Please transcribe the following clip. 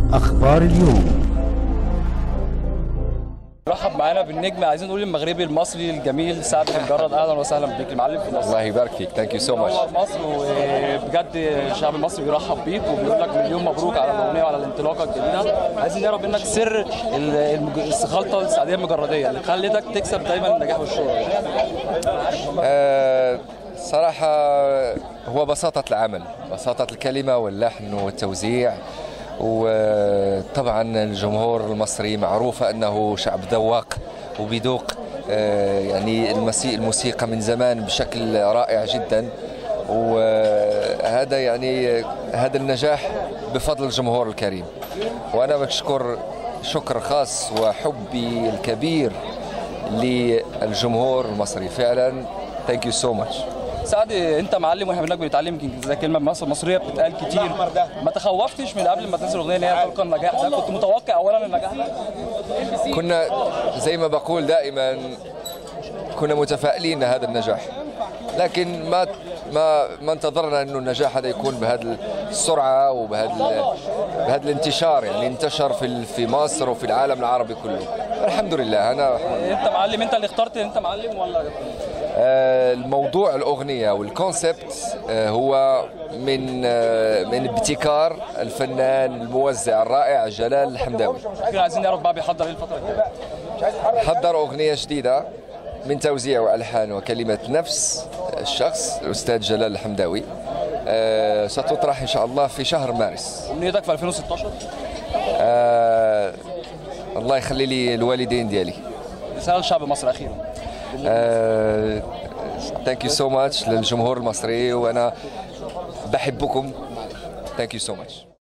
أخبار اليوم رحب معانا بالنجم عايزين نقول المغربي المصري الجميل سعد بن مجرد اهلا وسهلا بيك المعلم في مصر الله يبارك فيك ثانك يو سو ماتش منور مصر وبجد الشعب المصري بيرحب بيك وبيقول لك مليون مبروك على الاغنيه وعلى الانطلاقه الجديده عايزين نعرف منك سر ال- المج- الخلطه السعديه المجرديه اللي خلتك تكسب دايما النجاح والشهره آه صراحة هو بساطة العمل بساطة الكلمة واللحن والتوزيع وطبعا الجمهور المصري معروف أنه شعب ذواق وبيذوق آه يعني المسي- الموسيقى من زمان بشكل رائع جدا وهذا يعني هذا النجاح بفضل الجمهور الكريم وأنا بشكر شكر خاص وحبي الكبير للجمهور المصري فعلا ثانك يو سو ماتش سعد انت معلم واحنا منك بنتعلم يمكن زي كلمه مصر مصريه بتتقال كتير ما تخوفتش من قبل ما تنزل الاغنيه ان هي تلقى النجاح ده كنت متوقع اولا النجاح ده كنا زي ما بقول دائما كنا متفائلين هذا النجاح لكن ما ما ما انتظرنا انه النجاح هذا يكون بهذه السرعه وبهذا بهذا الانتشار يعني انتشر في ال- في مصر وفي العالم العربي كله الحمد لله انا انت معلم انت اللي اخترت انت معلم ولا آه، الموضوع الاغنيه والكونسبت آه، هو من آه، من ابتكار الفنان الموزع الرائع جلال الحمداوي احنا عايزين نعرف بقى بيحضر ايه الفتره الجايه حضر أغنية جديدة من توزيع وألحان وكلمة نفس الشخص الأستاذ جلال الحمداوي آه، ستطرح إن شاء الله في شهر مارس امنيتك في 2016 آه، الله يخلي لي الوالدين ديالي رساله لشعب مصر اخيرا ثانك يو سو ماتش للجمهور المصري وأنا بحبكم ثانك يو سو ماتش